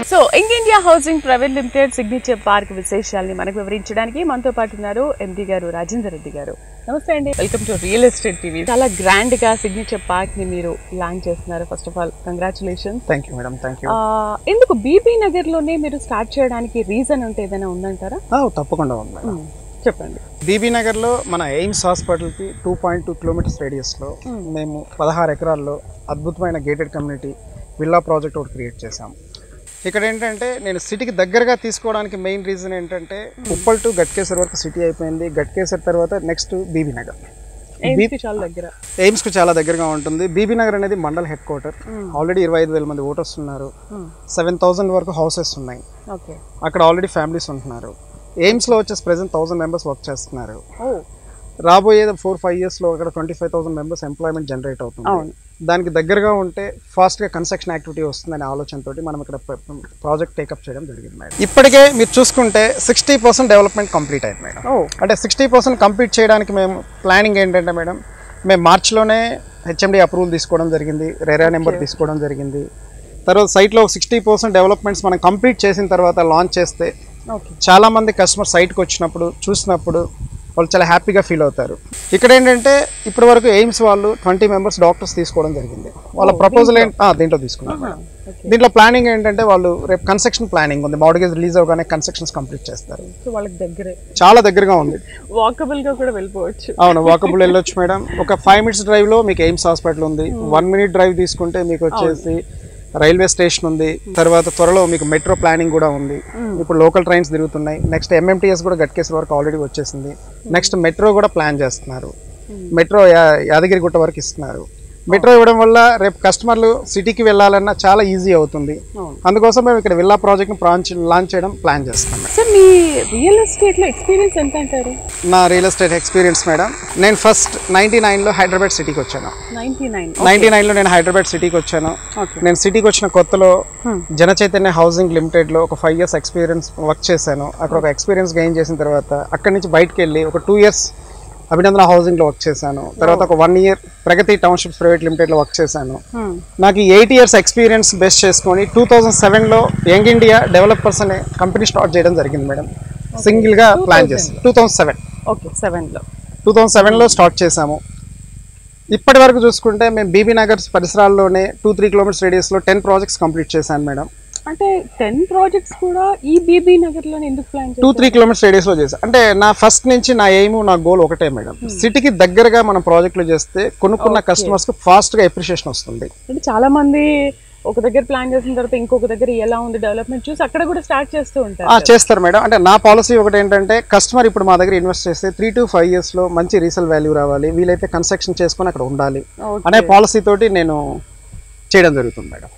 So young India housing private limited signature park విశేషాలని మనకు వివరించడానికి మనతో పాటు ఉన్నారు ఎండి గారు రాజేందర్ రెడ్డి గారు నమస్తే అండి welcome to real estate TV చాలా గ్రాండ్ గా సిగ్నేచర్ పార్క్ ని మీరు లాంచ్ చేస్తున్నారు first of all congratulations thank you madam thank you ఎందుకు బీబీ నగర్ లోనే మీరు స్టార్ట్ చేయడానికి రీజన్ ఉంటే ఏదైనా ఉందంటారా తప్పకుండా ఉంది మేడం Hmm, చెప్పండి బీబీ నగర్లో మన ఎయిమ్స్ హాస్పిటల్కి టూ పాయింట్ టూ కిలోమీటర్స్ రేడియస్లో Hmm. మేము పదహారు ఎకరాల్లో అద్భుతమైన గేటెడ్ కమ్యూనిటీ విల్లా ప్రాజెక్ట్ ఒకటి క్రియేట్ చేశాం ఇక్కడ ఏంటంటే నేను సిటీకి దగ్గరగా తీసుకోవడానికి మెయిన్ రీజన్ ఏంటంటే ఉప్పల్ టు గట్కేసర్ వరకు సిటీ అయిపోయింది గట్కేసర్ తర్వాత నెక్స్ట్ బీబీ నగర్ Aims కి చాలా దగ్గర ఎయిమ్స్కు చాలా దగ్గరగా ఉంటుంది బీబీ నగర్ అనేది mandal headquarter Hmm. Already ఇరవై ఐదు వేల మంది ఓటర్స్ ఉన్నారు సెవెన్ థౌజండ్ వరకు హౌసెస్ ఉన్నాయి ఓకే అక్కడ ఆల్రెడీ ఫ్యామిలీస్ ఉంటున్నారు ఎయిమ్స్లో వచ్చేసి ప్రెసెంట్ థౌసండ్ మెంబర్స్ వర్క్ చేస్తున్నారు ఓ రాబోయే ఫోర్ ఫైవ్ ఇయర్స్లో అక్కడ twenty five thousand members employment generate అవుతుంది అవును దానికి దగ్గరగా ఉంటే ఫాస్ట్గా కన్స్ట్రక్షన్ యాక్టివిటీ వస్తుందనే ఆలోచనతో మనం ఇక్కడ ప్రాజెక్ట్ టేకప్ చేయడం జరిగింది మేడం ఇప్పటికే మీరు చూసుకుంటే సిక్స్టీ పర్సెంట్ డెవలప్మెంట్ కంప్లీట్ అయింది మేడం ఓ అంటే సిక్స్టీ పర్సెంట్ కంప్లీట్ చేయడానికి మేము ప్లానింగ్ ఏంటంటే మేడం మేము మార్చ్లోనే హెచ్ఎండి అప్రూవల్ తీసుకోవడం జరిగింది రెరా నెంబర్ తీసుకోవడం జరిగింది తర్వాత సైట్లో సిక్స్టీ పర్సెంట్ డెవలప్మెంట్స్ మనం కంప్లీట్ చేసిన తర్వాత లాంచ్ చేస్తే ఓకే చాలా మంది కస్టమర్ సైట్కి వచ్చినప్పుడు చూసినప్పుడు వాళ్ళు చాలా హ్యాపీగా ఫీల్ అవుతారు ఇక్కడ ఏంటంటే ఇప్పటి వరకు ఎయిమ్స్ వాళ్ళు ట్వంటీ మెంబర్స్ డాక్టర్స్ తీసుకోవడం జరిగింది వాళ్ళ ప్రపోజల్ ఏంటి ఆ, దీంట్లో తీసుకున్నాం మేడం. ఓకే దీంట్లో ప్లానింగ్ ఏంటంటే వాళ్ళు రేపు కన్స్ట్రక్షన్ ప్లానింగ్ ఉంది మార్గేజ్ రిలీజ్ అవగానే కన్స్ట్రక్షన్స్ కంప్లీట్ చేస్తారు సో వాళ్ళకి దగ్గరే చాలా దగ్గరగా ఉంది వాకబుల్ గా కూడా వెళ్ళిపోవచ్చు అవును వాకబుల్ వెళ్ళొచ్చు మేడం ఒక ఫైవ్ మినిట్స్ డ్రైవ్ లో మీకు ఎయిమ్స్ హాస్పిటల్ ఉంది వన్ మినిట్ డ్రైవ్ తీసుకుంటే మీకు వచ్చేసి రైల్వే స్టేషన్ ఉంది తర్వాత త్వరలో మీకు మెట్రో ప్లానింగ్ కూడా ఉంది ఇప్పుడు లోకల్ ట్రైన్స్ తిరుగుతున్నాయి నెక్స్ట్ ఎంఎంటీఎస్ కూడా గట్కేశ్వర వరకు ఆల్రెడీ వచ్చేసింది నెక్స్ట్ మెట్రో కూడా ప్లాన్ చేస్తున్నారు మెట్రో యా- యాదగిరిగుట్ట వరకు ఇస్తున్నారు మెట్రో ఇవ్వడం వల్ల రేపు కస్టమర్లు సిటీకి వెళ్ళాలన్నా చాలా ఈజీ అవుతుంది అవును. అందుకోసం మేము ఇక్కడ విల్లా ప్రాజెక్ట్ని లాంచ్ లాంచ్ చేయడం ప్లాన్ చేస్తున్నాం మేడం. సార్ మీ రియల్ ఎస్టేట్ లో ఎక్స్పీరియన్స్ ఎంత అంటారు నా రియల్ ఎస్టేట్ ఎక్స్పీరియన్స్ మేడం నేను ఫస్ట్ నైంటీ నైన్లో హైదరాబాద్ సిటీకి వచ్చాను నైన్టీ నైన్ నైన్టీ నైన్లో నేను హైదరాబాద్ సిటీకి వచ్చాను ఓకే నేను సిటీకి వచ్చిన కొత్తలో Hmm. జన చైతన్య హౌసింగ్ లిమిటెడ్లో ఒక ఫైవ్ ఇయర్స్ ఎక్స్పీరియన్స్ వర్క్ చేశాను అక్కడ ఒక ఎక్స్పీరియన్స్ గెయిన్ చేసిన తర్వాత అక్కడి నుంచి బయటకు వెళ్ళి ఒక టూ ఇయర్స్ అభినందన హౌసింగ్లో వర్క్ చేశాను తర్వాత ఒక one year Pragati townships private లిమిటెడ్లో వర్క్ చేశాను నాకు ఈ ఎయిట్ ఇయర్స్ ఎక్స్పీరియన్స్ బేస్ చేసుకొని టూ థౌజండ్ సెవెన్లో యంగ్ ఇండియా డెవలపర్స్ అనే కంపెనీ స్టార్ట్ చేయడం జరిగింది మేడం సింగిల్గా ప్లాన్ చేసి two thousand seven okay seven లో టూ థౌజండ్ సెవెన్లో స్టార్ట్ చేశాము ఇప్పటి వరకు చూసుకుంటే మేము బీబీ నగర్ పరిసరాల్లోనే టూ త్రీ కిలోమీటర్స్ రేడియస్లో టెన్ ప్రాజెక్ట్స్ కంప్లీట్ చేశాను మేడం అంటే టెన్ ప్రాజెక్ట్స్ కూడా ఈ బీబీ నగర్ లోనే ఎందుకు ప్లాన్ టూ త్రీ కిలోమీటర్స్ రేడియస్లో చేశాను అంటే నా ఫస్ట్ నుంచి నా ఎయిమ్ నా గోల్ ఒకటే మేడం సిటీకి దగ్గరగా మనం ప్రాజెక్టులు చేస్తే కొనుక్కున్న కస్టమర్స్కి ఫాస్ట్గా ఎప్రిషియేషన్ వస్తుంది అంటే చాలా మంది ఒక దగ్గర ప్లాన్ చేసిన తర్వాత ఇంకొక దగ్గర ఎలా ఉంది డెవలప్మెంట్ చూసి అక్కడ కూడా స్టార్ట్ చేస్తూ ఉంటారు ఆ, చేస్తారు మేడం అంటే నా పాలసీ ఒకటి ఏంటంటే కస్టమర్ ఇప్పుడు మా దగ్గర ఇన్వెస్ట్ చేస్తే త్రీ టు ఫైవ్ ఇయర్స్లో మంచి రీసేల్ వాల్యూ రావాలి వీలైతే కన్స్ట్రక్షన్ చేసుకొని అక్కడ ఉండాలి Okay. అనే పాలసీ తోటి నేను చేయడం జరుగుతుంది మేడం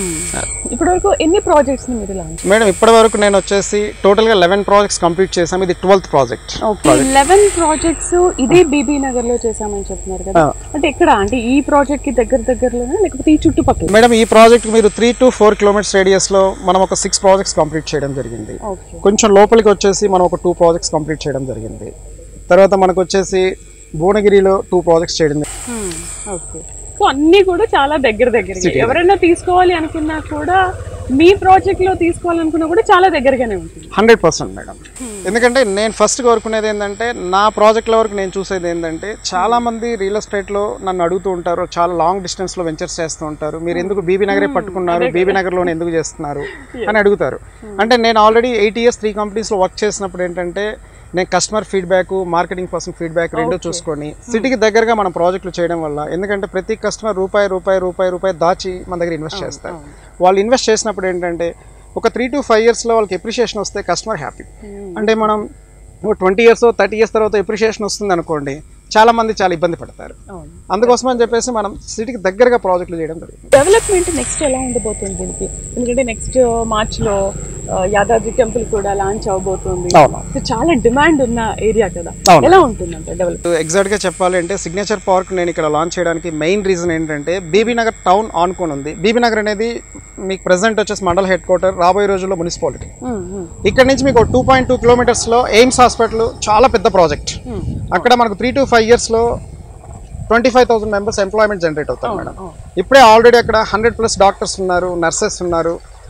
ఇప్పటి వరకు ఎన్ని ప్రాజెక్ట్స్ ని మీరు లాంచ్ మేడం ఇప్పటి వరకు నేను వచ్చేసి టోటల్గా లెవెన్ ప్రాజెక్ట్స్ కంప్లీట్ చేసాం ఇది twelfth project okay eleven projects ఇదే బీబీ నగర్ లో చేసామని చెప్తున్నారు కదా అంటే ఎక్కడ అంటే ఈ ప్రాజెక్ట్ కి దగ్గర దగ్గరలోనే లేకపోతే ఈ చుట్టుపక్కల మేడం ఈ ప్రాజెక్ట్ మీరు త్రీ టు ఫోర్ కిలోమీటర్స్ రేడియస్లో మనం ఒక సిక్స్ ప్రాజెక్ట్స్ కంప్లీట్ చేయడం జరిగింది ఓకే కొంచెం లోపలికి వచ్చేసి మనం ఒక టూ ప్రాజెక్ట్స్ కంప్లీట్ చేయడం జరిగింది తర్వాత మనకు వచ్చేసి భువనగిరిలో టూ ప్రాజెక్ట్స్ చేయడం జరిగింది. ఓకే సో అన్ని కూడా చాలా దగ్గర దగ్గర ఎవరైనా తీసుకోవాలి అనుకున్నా కూడా మీ ప్రాజెక్ట్ లో తీసుకోవాలనుకున్నా కూడా చాలా దగ్గరగానే ఉంటుంది హండ్రెడ్ పర్సెంట్ మేడం ఎందుకంటే నేను ఫస్ట్ కోరుకునేది ఏంటంటే నా ప్రాజెక్ట్ల వరకు నేను చూసేది ఏంటంటే చాలా మంది రియల్ ఎస్టేట్లో నన్ను అడుగుతూ ఉంటారు చాలా లాంగ్ డిస్టెన్స్లో వెంచర్స్ చేస్తూ ఉంటారు మీరు ఎందుకు బీబీ నగరే పట్టుకున్నారు బీబీ నగర్లోనే ఎందుకు చేస్తున్నారు అని అడుగుతారు అంటే నేను ఆల్రెడీ ఎయిట్ ఇయర్స్ త్రీ కంపెనీస్లో వర్క్ చేసినప్పుడు ఏంటంటే నేను customer feedback marketing person feedback రెండు చూసుకొని సిటీకి దగ్గరగా మనం ప్రాజెక్టులు చేయడం వల్ల ఎందుకంటే ప్రతి కస్టమర్ రూపాయి రూపాయి రూపాయి రూపాయి దాచి మన దగ్గర ఇన్వెస్ట్ చేస్తారు వాళ్ళు ఇన్వెస్ట్ చేసినప్పుడు ఏంటంటే ఒక త్రీ టు ఫైవ్ ఇయర్స్లో వాళ్ళకి ఎప్రిషియేషన్ వస్తే కస్టమర్ హ్యాపీ అంటే మనం ట్వంటీ ఇయర్స్ థర్టీ ఇయర్స్ తర్వాత ఎప్రిషియేషన్ వస్తుంది అనుకోండి చాలా మంది చాలా ఇబ్బంది పడతారు అవును అందుకోసం అని చెప్పేసి మనం సిటీకి దగ్గరగా ప్రాజెక్టులు చేయడం జరుగుతుంది డెవలప్మెంట్ నెక్స్ట్ ఎలా ఉండబోతుంది దీనికి ఎందుకంటే నెక్స్ట్ మార్చ్ లో ఆ, యాదాద్రి టెంపుల్ కూడా లాంచ్ అవబోతుంది అవును సో చాలా డిమాండ్ ఉన్న ఏరియా కదా అవును. ఎలా ఉంటుందంట డెవలప్ ఎగ్జాక్ట్గా చెప్పాలి అంటే సిగ్నేచర్ పార్క్ నేను ఇక్కడ లాంచ్ చేయడానికి మెయిన్ రీజన్ ఏంటంటే బీబీ నగర్ టౌన్ ఆనుకొని ఉంది బీబీ నగర్ అనేది మీకు ప్రెసెంట్ వచ్చేసి మండల్ హెడ్ క్వార్టర్ రాబోయే రోజుల్లో మున్సిపాలిటీ ఇక్కడ నుంచి మీకు టూ పాయింట్ టూ కిలోమీటర్స్లో ఎయిమ్స్ హాస్పిటల్ చాలా పెద్ద ప్రాజెక్ట్ అక్కడ మనకు త్రీ టు ఫైవ్ ఇయర్స్లో twenty five thousand members employment generate అవుతారు మేడం ఇప్పుడే ఆల్రెడీ అక్కడ హండ్రెడ్ ప్లస్ డాక్టర్స్ ఉన్నారు నర్సెస్ ఉన్నారు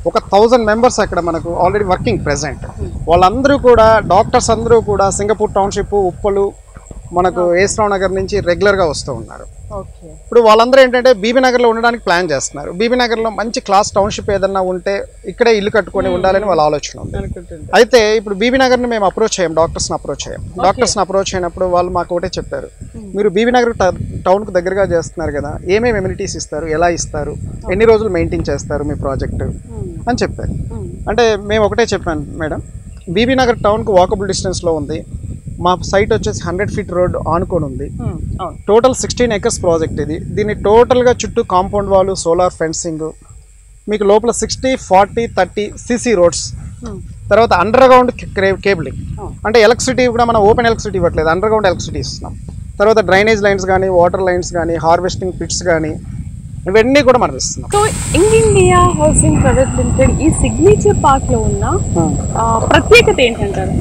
ఒక థౌజండ్ మెంబర్స్ అక్కడ మనకు ఆల్రెడీ వర్కింగ్ ప్రెసెంట్ వాళ్ళందరూ కూడా డాక్టర్స్ అందరూ కూడా సింగపూర్ టౌన్షిప్ ఉప్పలు మనకు ఏస్రావు నగర్ నుంచి రెగ్యులర్గా వస్తూ ఉన్నారు ఓకే ఇప్పుడు వాళ్ళందరూ ఏంటంటే బీబీ నగర్లో ఉండడానికి ప్లాన్ చేస్తున్నారు బీబీ నగర్లో మంచి క్లాస్ టౌన్షిప్ ఏదన్నా ఉంటే ఇక్కడే ఇల్లు కట్టుకొని ఉండాలని వాళ్ళ ఆలోచన ఉంది అనుకుంటుంది అయితే ఇప్పుడు బీబీ నగర్ని మేము అప్రోచ్ చేయం డాక్టర్స్ని అప్రోచ్ చేయం డాక్టర్స్ని అప్రోచ్ అయినప్పుడు వాళ్ళు మాకు ఒకటే చెప్పారు మీరు బీబీ నగర్ ట- టౌన్కు దగ్గరగా చేస్తున్నారు కదా ఏమేమి ఎమ్యూనిటీస్ ఇస్తారు ఎలా ఇస్తారు ఎన్ని రోజులు మెయింటైన్ చేస్తారు మీ ప్రాజెక్ట్ అని చెప్పారు అంటే మేము ఒకటే చెప్పాను మేడం బీబీ నగర్ టౌన్కు వాకబుల్ డిస్టెన్స్లో ఉంది మా సైట్ వచ్చేసి హండ్రెడ్ ఫీట్ రోడ్ ఆనుకొని ఉంది అవును టోటల్ సిక్స్టీన్ ఎకర్స్ ప్రాజెక్ట్ ఇది దీన్ని టోటల్గా చుట్టూ కాంపౌండ్ వాళ్ళు సోలార్ ఫెన్సింగ్ మీకు లోపల sixty forty thirty CC roads తర్వాత అండర్ గ్రౌండ్ కేబులింగ్ Oh. అంటే ఎలక్ట్రిసిటీ కూడా మనం ఓపెన్ ఎలక్ట్రిసిటీ ఇవ్వట్లేదు అండర్ గ్రౌండ్ ఎలక్ట్రిసిటీ ఇస్తున్నాం తర్వాత డ్రైనేజ్ లైన్స్ కానీ వాటర్ లైన్స్ కానీ హార్వెస్టింగ్ పిట్స్ కానీ ఇవన్నీ కూడా మనం ఇస్తున్నాం so young India housing private limited ఈ సిగ్నేచర్ పార్క్ లో ఉన్న ఆ, ప్రత్యేకత ఏంటంటారు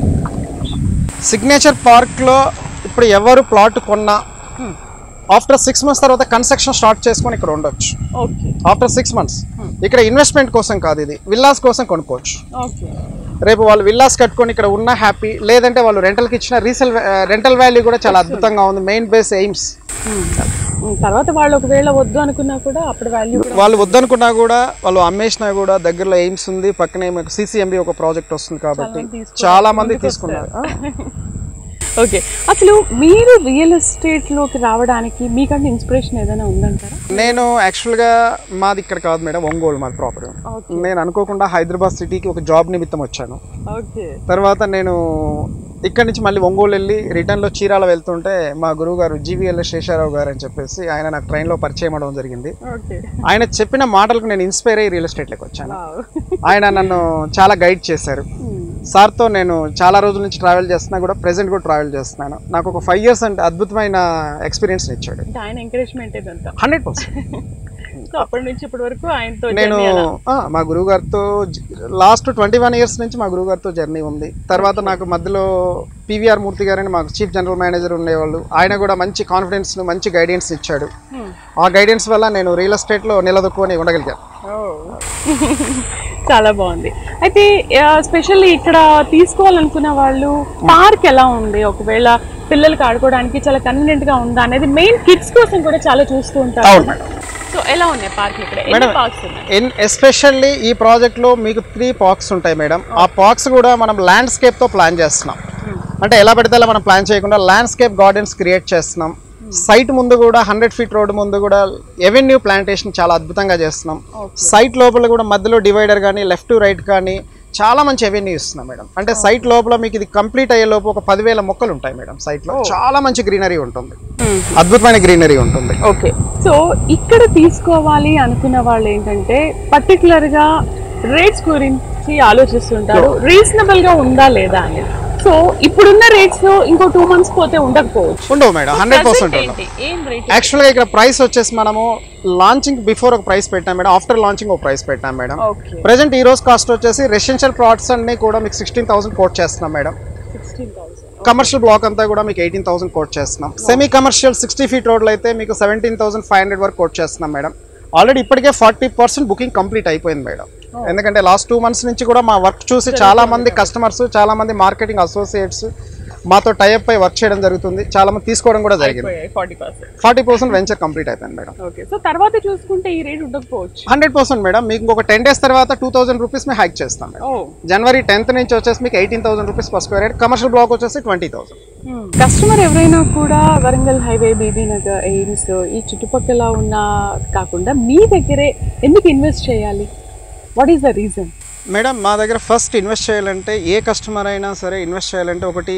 సిగ్నేచర్ పార్క్లో ఇప్పుడు ఎవరు ప్లాట్ కొన్నా ఆఫ్టర్ సిక్స్ మంత్స్ తర్వాత కన్స్ట్రక్షన్ స్టార్ట్ చేసుకొని ఇక్కడ ఉండొచ్చు ఓకే ఆఫ్టర్ సిక్స్ మంత్స్ ఇక్కడ ఇన్వెస్ట్మెంట్ కోసం కాదు ఇది విల్లాస్ కోసం కొనుక్కోవచ్చు ఓకే రేపు వాళ్ళు విల్లాస్ కట్టుకొని ఇక్కడ ఉన్న హ్యాపీ లేదంటే వాళ్ళు రెంటల్కి ఇచ్చిన రీసెల్ రెంటల్ వాల్యూ కూడా చాలా అద్భుతంగా ఉంది మెయిన్ బేస్ ఎయిమ్స్ తర్వాత వాళ్ళు ఒకవేళ వద్దు అనుకున్నా కూడా అప్పుడు వాల్యూ వాళ్ళు వద్దనుకున్నా కూడా వాళ్ళు అమ్మేసినా కూడా దగ్గరలో ఎయిమ్స్ ఉంది పక్కనే మీకు సిసిఎంబి ఒక ప్రాజెక్ట్ వస్తుంది కాబట్టి చాలా మంది తీసుకున్నారు ఆ, ఓకే అసలు మీరు రియల్ ఎస్టేట్ లోకి రావడానికి మీకంటే ఇన్స్పిరేషన్ ఏదైనా ఉందంటారా నేను యాక్చువల్గా మాది ఇక్కడ కాదు మేడం ఒంగోలు మాది ప్రాపర్ Okay. నేను అనుకోకుండా హైదరాబాద్ సిటీకి ఒక జాబ్ నిమిత్తం వచ్చాను ఓకే తర్వాత నేను ఇక్కడి నుంచి మళ్ళీ ఒంగోలు వెళ్ళి రిటర్న్లో చీరాల వెళ్తుంటే మా గురువు గారు జీవీఎల్ శేషారావు గారు అని చెప్పేసి ఆయన నాకు ట్రైన్లో పరిచయం అవడం జరిగింది ఓకే ఆయన చెప్పిన మాటలకు నేను ఇన్స్పైర్ అయ్యి రియల్ ఎస్టేట్లోకి వచ్చాను ఆయన నన్ను చాలా గైడ్ చేశారు సార్తో నేను చాలా రోజుల నుంచి ట్రావెల్ చేస్తున్నా కూడా ప్రెసెంట్ కూడా ట్రావెల్ చేస్తున్నాను నాకు ఒక ఫైవ్ ఇయర్స్ అంటే అద్భుతమైన ఎక్స్పీరియన్స్ ఇచ్చాడు అంటే ఆయన ఎంకరేజ్మెంట్ ఇదంతా హండ్రెడ్ పర్సెంట్ సో అప్పటి నుంచి ఇప్పటి వరకు ఆయనతో నేను journey అలా. ఆ, మా గురువు గారితో లాస్ట్ ట్వంటీ వన్ ఇయర్స్ నుంచి మా గురువు గారితో జర్నీ ఉంది తర్వాత నాకు మధ్యలో పివిఆర్ మూర్తి గారని మాకు చీఫ్ జనరల్ మేనేజర్ ఉండేవాళ్ళు ఆయన కూడా మంచి కాన్ఫిడెన్స్ మంచి గైడెన్స్ ఇచ్చాడు Hmm. ఆ గైడెన్స్ వల్ల నేను రియల్ ఎస్టేట్లో నిలదొక్కుని ఉండగలిగాను చాలా బాగుంది అయితే స్పెషల్లీ ఇక్కడ తీసుకోవాలనుకున్న వాళ్ళు పార్క్ ఎలా ఉంది ఒకవేళ పిల్లలకి ఆడుకోవడానికి చాలా కన్వీనియంట్ గా ఉందా అనేది మెయిన్ కిడ్స్ కోసం కూడా చాలా చూస్తూ ఉంటారు అవును మేడం సో ఎలా ఉన్నాయి పార్క్ ఇక్కడ ఎన్ని మేడం, పార్క్స్ ఉన్నాయి ఎన్ ఎస్పెషల్లీ ఈ ప్రాజెక్ట్లో మీకు త్రీ పార్క్స్ ఉంటాయి మేడం ఆ పార్క్స్ కూడా మనం ల్యాండ్స్కేప్తో ప్లాన్ చేస్తున్నాం అంటే ఎలా పడితే అలా మనం ప్లాన్ చేయకుండా ల్యాండ్స్కేప్ గార్డెన్స్ క్రియేట్ చేస్తున్నాం సైట్ ముందు కూడా హండ్రెడ్ ఫీట్ రోడ్ ముందు కూడా ఎవెన్యూ ప్లాంటేషన్ చాలా అద్భుతంగా చేస్తున్నాం సైట్ లోపల కూడా మధ్యలో డివైడర్ కానీ లెఫ్ట్ రైట్ కానీ చాలా మంచి ఎవెన్యూ ఇస్తున్నాం మేడం అంటే సైట్ లోపల మీకు ఇది కంప్లీట్ అయ్యే లోపు ఒక పదివేల మొక్కలు ఉంటాయి మేడం సైట్లో చాలా మంచి గ్రీనరీ ఉంటుంది అద్భుతమైన గ్రీనరీ ఉంటుంది ఓకే సో ఇక్కడ తీసుకోవాలి అనుకున్న వాళ్ళు ఏంటంటే పర్టికులర్ గా రేట్స్ గురించి ఆలోచిస్తుంటారు రీజనబుల్ గా ఉందా లేదా అని సో ఇప్పుడున్న రేట్స్ ఇంకో టూ మంత్స్ పోతే ఉండకపోవచ్చు ఉండవు మేడం హండ్రెడ్ పర్సెంట్ ఉండవు ఏంటి? ఏం రేట్ యాక్చువల్గా ఇక్కడ ప్రైస్ వచ్చేసి మనము లాంచింగ్ బిఫోర్ ఒక ప్రైస్ పెట్టాం మేడం ఆఫ్టర్ లాంచింగ్ ఒక ప్రైస్ పెట్టాం మేడం ఓకే ప్రజెంట్ ఈ రోజు కాస్ట్ వచ్చేసి రెసిడెన్షియల్ ప్లాట్స్ అన్ని కూడా మీకు సిక్స్టీన్ థౌసండ్ కోట్ చేస్తున్నాం madam sixteen thousand commercial block అంతా కూడా మీకు ఎయిటీన్ థౌసండ్ కోట్ చేస్తున్నాం సెమీ కమర్షియల్ సిక్స్టీ ఫీట్ రోడ్లు అయితే మీకు సెవెంటీన్ థౌసండ్ ఫైవ్ హండ్రెడ్ వరకు కోట్ చేస్తున్నాం మేడం ఆల్రెడీ ఇప్పటికే ఫార్టీ పర్సెంట్ బుకింగ్ కంప్లీట్ అయిపోయింది మేడం ఎందుకంటే లాస్ట్ టూ మంత్స్ నుంచి కూడా మా వర్క్ చూసి చాలా మంది కస్టమర్స్ చాలా మంది మార్కెటింగ్ అసోసియేట్స్ మాతో టైప్ అయి వర్క్ చేయడం జరుగుతుంది చాలా మంది తీసుకోవడం కూడా జరిగింది forty percent forty percent venture complete అయిపోయింది మేడం ఓకే సో తర్వాత చూసుకుంటే ఈ రేట్ ఉండకపోవచ్చు హండ్రెడ్ పర్సెంట్ మేడం మీకు ఇంకొక టెన్ డేస్ తర్వాత టూ థౌసండ్ రూపీస్ మేము హైక్ చేస్తాం మేడం ఓ జనవరి టెన్త్ నుంచి వచ్చేసి మీకు eighteen thousand rupees per square yard commercial block వచ్చేసి ట్వంటీ థౌసండ్ కస్టమర్ ఎవరైనా కూడా వరంగల్ హైవే బీబీ నగర్ ఎయిమ్స్ ఈ చుట్టుపక్కల ఉన్న కాకుండా మీ దగ్గరే ఎందుకు ఇన్వెస్ట్ చేయాలి what is the reason madam మా దగ్గర ఫస్ట్ ఇన్వెస్ట్ చేయాలంటే ఏ కస్టమర్ అయినా సరే ఇన్వెస్ట్ చేయాలంటే ఒకటి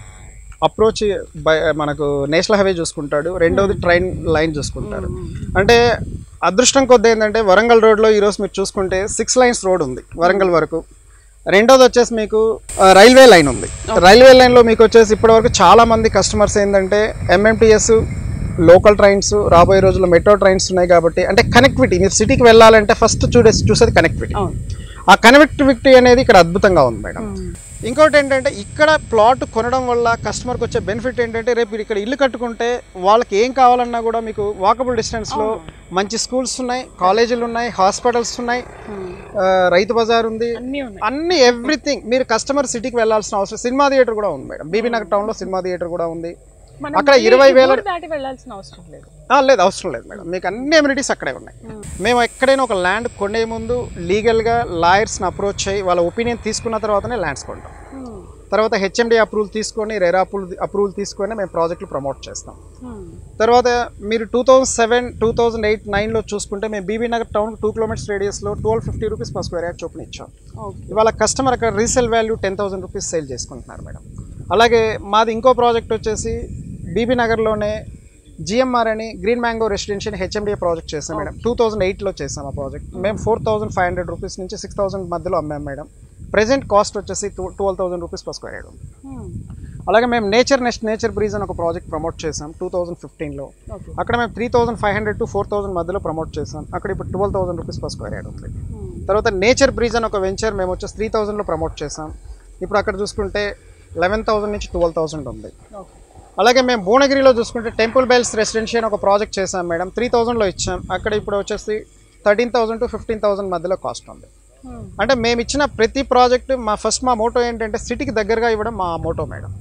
అప్రోచ్ బై మనకు నేషనల్ హైవే చూసుకుంటాడు రెండవది ట్రైన్ లైన్ చూసుకుంటాడు అంటే అదృష్టం కొద్ది ఏంటంటే వరంగల్ రోడ్లో ఈరోజు మీరు చూసుకుంటే సిక్స్ లైన్స్ రోడ్ ఉంది వరంగల్ వరకు రెండోది వచ్చేసి మీకు ఆ, రైల్వే లైన్ ఉంది రైల్వే లైన్లో మీకు వచ్చేసి ఇప్పటివరకు చాలా మంది కస్టమర్స్ ఏంటంటే ఎంఎంటీఎస్ లోకల్ ట్రైన్స్ రాబోయే రోజుల్లో మెట్రో ట్రైన్స్ ఉన్నాయి కాబట్టి అంటే కనెక్టివిటీ మీరు సిటీకి వెళ్ళాలంటే ఫస్ట్ చూడే చూసేది కనెక్టివిటీ అవును ఆ కనెక్టివిటీ అనేది ఇక్కడ అద్భుతంగా ఉంది మేడం ఇంకోటి ఏంటంటే ఇక్కడ ప్లాట్ కొనడం వల్ల కస్టమర్కి వచ్చే బెనిఫిట్ ఏంటంటే రేపు మీరు ఇక్కడ ఇల్లు కట్టుకుంటే వాళ్ళకి ఏం కావాలన్నా కూడా మీకు వాకబుల్ డిస్టెన్స్లో మంచి స్కూల్స్ ఉన్నాయి కాలేజీలు ఉన్నాయి హాస్పిటల్స్ ఉన్నాయి ఆ, రైతు బజార్ ఉంది అన్నీ ఉన్నాయి అన్ని ఎవ్రీథింగ్ మీరు కస్టమర్ సిటీకి వెళ్ళాల్సిన అవసరం సినిమా థియేటర్ కూడా ఉంది మేడం బీబీ నగర్ టౌన్లో సినిమా థియేటర్ కూడా ఉంది మనం అక్కడ మళ్ళీ ఇరవై వేల- ఊరు దాటి వెళ్ళాల్సిన అవసరం లేదు ఆ, లేదు అవసరం లేదు మేడం మీకు అన్ని ఎమ్యూనిటీస్ అక్కడే ఉన్నాయి మేము ఎక్కడైనా ఒక ల్యాండ్ కొనే ముందు లీగల్గా లాయర్స్ని అప్రోచ్ అయ్యి వాళ్ళ ఒపీనియన్ తీసుకున్న తర్వాతనే ల్యాండ్స్ కొంటాం తర్వాత హెచ్ఎండి అప్రూవల్ తీసుకొని రెరా అప్రూవల్ అప్రూవల్ తీసుకొని మేము ప్రాజెక్టులు ప్రమోట్ చేస్తాం తర్వాత మీరు two thousand seven two thousand eight నైన్లో చూసుకుంటే మేము Bibi Nagar town two kilometres రేడియస్లో twelve fifty rupees per square yard చొప్పున ఇచ్చాం ఓకే ఇవాళ కస్టమర్ అక్కడ resale value ten thousand rupees sale చేసుకుంటున్నారు మేడం అలాగే మాది ఇంకో ప్రాజెక్ట్ వచ్చేసి బీబీ నగర్లోనే జిఎంఆర్ అని green mango residential HMDA project చేసాం మేడం టూ థౌసండ్ ఎయిట్లో చేసాం ఆ ప్రాజెక్ట్ మేము four thousand five hundred rupees నుంచి సిక్స్ థౌసండ్ మధ్యలో అమ్మాం మేడం ప్రెజెంట్ కాస్ట్ వచ్చేసి twelve thousand rupees per square yard ఉంది అలాగే మేము నేచర్ నెక్స్ట్ నేచర్ బ్రీజ్ అని ఒక ప్రాజెక్ట్ ప్రమోట్ చేసాం టూ థౌసండ్ ఫిఫ్టీన్లో ఓకే అక్కడ మేము three thousand five hundred to four thousand మధ్యలో ప్రమోట్ చేసాం అక్కడ ఇప్పుడు twelve thousand rupees per square yard ఉంది తర్వాత నేచర్ బ్రీజ్ అని ఒక వెంచర్ మేము వచ్చేసి త్రీ థౌజండ్లో ప్రమోట్ చేసాం ఇప్పుడు అక్కడ చూసుకుంటే లెవెన్ థౌసండ్ నుంచి ట్వెల్వ్ థౌసండ్ ఉంది ఓకే అలాగే మేము భువనగిరిలో చూసుకుంటే టెంపుల్ బెల్స్ రెసిడెన్షియల్ ఒక ప్రాజెక్ట్ చేసాం మేడం త్రీ థౌజండ్లో ఇచ్చాం అక్కడ ఇప్పుడు వచ్చేసి thirteen thousand to fifteen thousand మధ్యలో కాస్ట్ ఉంది అంటే మేము ఇచ్చిన ప్రతి ప్రాజెక్ట్ మా ఫస్ట్ మా మోటో ఏంటంటే సిటీకి దగ్గరగా ఇవ్వడం మా మోటో మేడం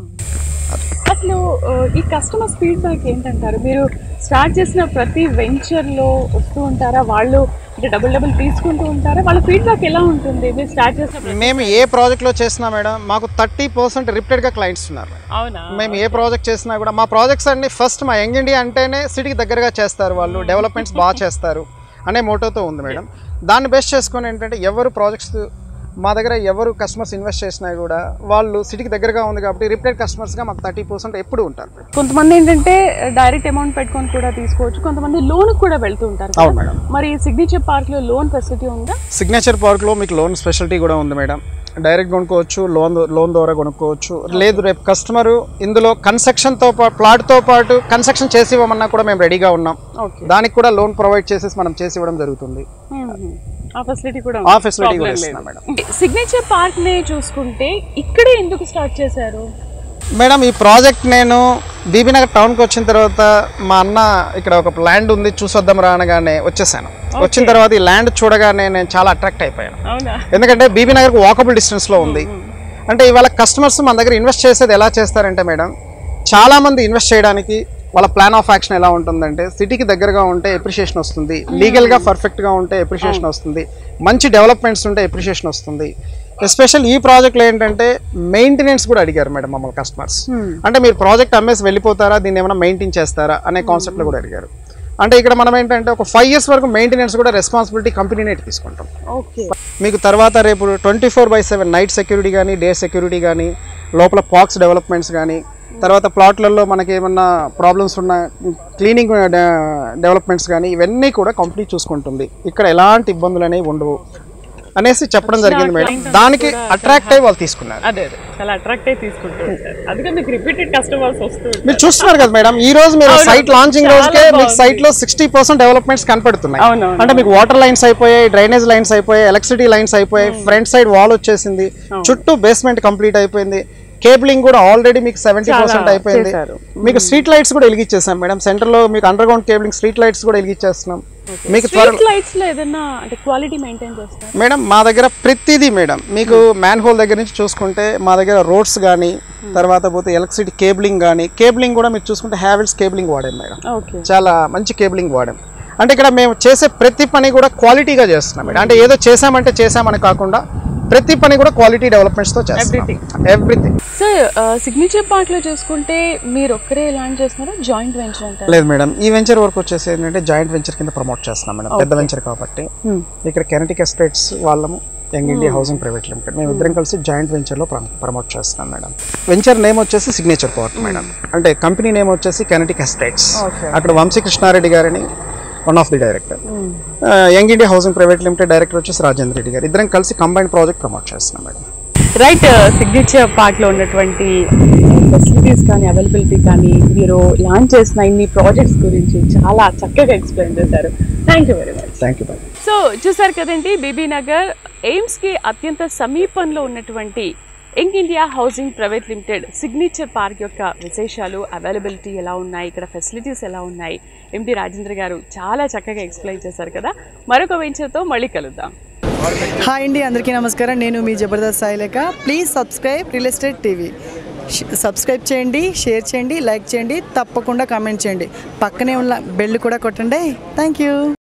అసలు ఆ, ఈ కస్టమర్స్ ఫీడ్బ్యాక్ ఏంటంటారు మీరు స్టార్ట్ చేసిన ప్రతి వెంచర్లో వస్తూ ఉంటారా వాళ్ళు అంటే డబుల్ డబుల్ తీసుకుంటూ ఉంటారా వాళ్ళ ఫీడ్బ్యాక్ ఎలా ఉంటుంది మీరు స్టార్ట్ చేసిన ప్రతి- మేము ఏ ప్రాజెక్ట్లో చేసినా మేడం మాకు థర్టీ పర్సెంట్ రిపీటెడ్గా క్లయింట్స్ ఉన్నారు మేడం. అవునా మేము ఏ ప్రాజెక్ట్ చేసినా కూడా మా ప్రాజెక్ట్స్ అన్ని ఫస్ట్ మా యంగ్ ఇండియా అంటేనే సిటీకి దగ్గరగా చేస్తారు వాళ్ళు డెవలప్మెంట్స్ బాగా చేస్తారు అనే మోటోతో ఉంది మేడం దాన్ని బేస్ చేసుకొని ఏంటంటే ఎవరు ప్రాజెక్ట్స్ మా దగ్గర ఎవరు కస్టమర్స్ ఇన్వెస్ట్ చేసినా కూడా వాళ్ళు సిటీకి దగ్గరగా ఉంది కాబట్టి రిపీటెడ్ కస్టమర్స్గా మాకు థర్టీ పర్సెంట్ ఎప్పుడు ఉంటారు మేడం. కొంతమంది ఏంటంటే డైరెక్ట్ అమౌంట్ పెట్టుకొని కూడా తీసుకోవచ్చు కొంతమంది లోన్ కూడా వెళ్తూ ఉంటారు కదా. అవును మేడం మరి సిగ్నేచర్ పార్క్ లో లోన్ ఫెసిలిటీ ఉందా సిగ్నేచర్ పార్క్లో మీకు లోన్ స్పెషాలిటీ కూడా ఉంది మేడం డైరెక్ట్ కొనుక్కోవచ్చు లోన్ లోన్ ద్వారా కొనుక్కోవచ్చు లేదు రేపు కస్టమర్ ఇందులో కన్స్ట్రక్షన్తో పాటు ప్లాట్తో పాటు కన్స్ట్రక్షన్ చేసి ఇవ్వమన్నా కూడా మేము రెడీగా ఉన్నాం ఓకే దానికి కూడా లోన్ ప్రొవైడ్ చేసేసి మనం చేసి ఇవ్వడం జరుగుతుంది ఆ ఫెసిలిటీ కూడా ఆ ఫెసిలిటీ కూడా ఇస్తున్నాం మేడం సిగ్నేచర్ పార్క్ నే చూసుకుంటే ఇక్కడే ఎందుకు స్టార్ట్ చేశారు మేడం ఈ ప్రాజెక్ట్ నేను బీబీనగర్ టౌన్కి వచ్చిన తర్వాత మా అన్న ఇక్కడ ఒక ల్యాండ్ ఉంది చూసొద్దాం రా అనగానే వచ్చేసాను వచ్చిన తర్వాత ఈ ల్యాండ్ చూడగానే నేను చాలా అట్రాక్ట్ అయిపోయాను అవునా ఎందుకంటే బీబీ నగర్కి వాకబుల్ డిస్టెన్స్లో ఉంది అంటే ఇవాళ కస్టమర్స్ మన దగ్గర ఇన్వెస్ట్ చేసేది ఎలా చేస్తారంటే మేడం చాలామంది ఇన్వెస్ట్ చేయడానికి వాళ్ళ ప్లాన్ ఆఫ్ యాక్షన్ ఎలా ఉంటుందంటే సిటీకి దగ్గరగా ఉంటే ఎప్రిషియేషన్ వస్తుంది లీగల్గా పర్ఫెక్ట్గా ఉంటే ఎప్రిషియేషన్ వస్తుంది మంచి డెవలప్మెంట్స్ ఉంటే ఎప్రిషియేషన్ వస్తుంది ఎస్పెషల్ ఈ ప్రాజెక్ట్లో ఏంటంటే మెయింటెనెన్స్ కూడా అడిగారు మేడం మమ్మల్ని కస్టమర్స్ అంటే మీరు ప్రాజెక్ట్ అమ్మేసి వెళ్ళిపోతారా దీన్ని ఏమైనా మెయింటైన్ చేస్తారా అనే కాన్సెప్ట్లో కూడా అడిగారు అంటే ఇక్కడ మనం ఏంటంటే ఒక ఫైవ్ ఇయర్స్ వరకు మెయింటెనెన్స్ కూడా రెస్పాన్సిబిలిటీ కంపెనీనే తీసుకుంటాం ఓకే మీకు తర్వాత రేపు twenty four by seven night security కానీ డే సెక్యూరిటీ కానీ లోపల పాక్స్ డెవలప్మెంట్స్ కానీ తర్వాత ప్లాట్లలో మనకి ఏమన్నా ప్రాబ్లమ్స్ ఉన్న క్లీనింగ్ డెవలప్మెంట్స్ కానీ ఇవన్నీ కూడా కంపెనీ చూసుకుంటుంది ఇక్కడ ఎలాంటి ఇబ్బందులు అనేవి ఉండవు అనేసి చెప్పడం జరిగింది మేడం దానికి అట్రాక్ట్ అయ్యి వాళ్ళు తీసుకున్నారు అదే అదే చాలా అట్రాక్ట్ అయి తీసుకుంటూ ఉంటారు అందుకని మీకు రిపీటెడ్ కస్టమర్స్ వస్తూ ఉంటారు. మీరు చూస్తున్నారు కదా మేడం ఈ రోజు మీరు అవును. సైట్ లాంచింగ్ చాలా రోజుకే మీకు బాగుంది. సైట్ లో సిక్స్టీ పర్సెంట్ డెవలప్మెంట్స్ కనపడుతున్నాయి అవునవును. అంటే మీకు వాటర్ లైన్స్ అయిపోయాయి డ్రైనేజ్ లైన్స్ అయిపోయాయి ఎలక్ట్రిసిటీ లైన్స్ అయిపోయాయి ఫ్రంట్ సైడ్ వాల్ వచ్చేసింది చుట్టూ బేస్మెంట్ కంప్లీట్ అయిపోయింది కేబులింగ్ కూడా ఆల్రెడీ మీకు సెవెంటీ పర్సెంట్ అయిపోయింది చేశారు. మీకు స్ట్రీట్ లైట్స్ కూడా వెలిగించేసాం మేడం సెంటర్ లో మీకు underground cabling street lights కూడా వెలిగించేస్తున్నాం మీకు త్వర స్ట్రీట్ లైట్స్ లో ఏదైనా అంటే క్వాలిటీ మెయింటైన్ చేస్తారు మేడం మా దగ్గర ప్రతిదీ మేడం మీకు మ్యాన్ హోల్ దగ్గర నుంచి చూసుకుంటే మా దగ్గర రోడ్స్ కానీ తర్వాత పోతే ఎలక్ట్రిసిటీ కేబులింగ్ కానీ కేబులింగ్ కూడా మీరు చూసుకుంటే హ్యావెల్స్ కేబులింగ్ వాడాం మేడం ఓకే చాలా మంచి కేబులింగ్ వాడాం అంటే ఇక్కడ మేము చేసే ప్రతి పని కూడా క్వాలిటీగా చేస్తున్నాం మేడం అంటే ఏదో చేసామంటే చేసామని కాకుండా ప్రతి పని కూడా క్వాలిటీ డెవలప్మెంట్స్తో చేస్తాం ఎవ్రీథింగ్ సార్ సిగ్నేచర్ పార్క్ లో చూసుకుంటే మీరు ఒక్కరే లాంచ్ చేస్తున్నారా జాయింట్ వెంచర్ అంటారు లేదు మేడం ఈ వెంచర్ వర్క్ వచ్చేసి ఏంటంటే జాయింట్ వెంచర్ కింద ప్రమోట్ చేస్తున్నాం మేడం పెద్ద వెంచర్ కాబట్టి ఇక్కడ కెనటిక్ ఎస్టేట్స్ వాళ్ళము young India housing private limited మేము ఇద్దరం కలిసి జాయింట్ వెంచర్లో ప్రమోట్ చేస్తున్నాం మేడం వెంచర్ నేమ్ వచ్చేసి సిగ్నేచర్ పార్క్ మేడం అంటే కంపెనీ నేమ్ వచ్చేసి కెనటిక్ ఎస్టేట్స్ Okay. అక్కడ వంశీ కృష్ణారెడ్డి గారిని one of the director young India housing private limited director వచ్చేసి రాజేంద్ర రెడ్డి గారు ఇద్దరం కలిసి కంబైన్ ప్రాజెక్ట్ ప్రమోట్ చేస్తున్నాం మేడం రైట్ సిగ్నేచర్ పార్క్ లో ఉన్నటువంటి ఫెసిలిటీస్ కానీ అవైలబిలిటీ కానీ మీరు లాంచ్ చేసిన ఇన్ని ప్రాజెక్ట్స్ గురించి చాలా చక్కగా ఎక్స్ప్లెయిన్ చేశారు thank you very much thank you madam so చూసారు కదండి బీబీ నగర్ ఎయిమ్స్కి అత్యంత సమీపంలో ఉన్నటువంటి young India housing private limited signature park యొక్క విశేషాలు అవైలబిలిటీ ఎలా ఉన్నాయి ఇక్కడ ఫెసిలిటీస్ ఎలా ఉన్నాయి ఎండి రాజేంద్ర గారు చాలా చక్కగా ఎక్స్ప్లెయిన్ చేశారు కదా మరొక వెంచర్తో మళ్ళీ కలుద్దాం హాయ్ అండి అందరికీ నమస్కారం నేను మీ Jabardasth Sailekha please subscribe real estate TV subscribe చేయండి షేర్ చేయండి లైక్ చేయండి తప్పకుండా కామెంట్ చేయండి పక్కనే ఉన్న బెల్ కూడా కొట్టండి థ్యాంక్ యూ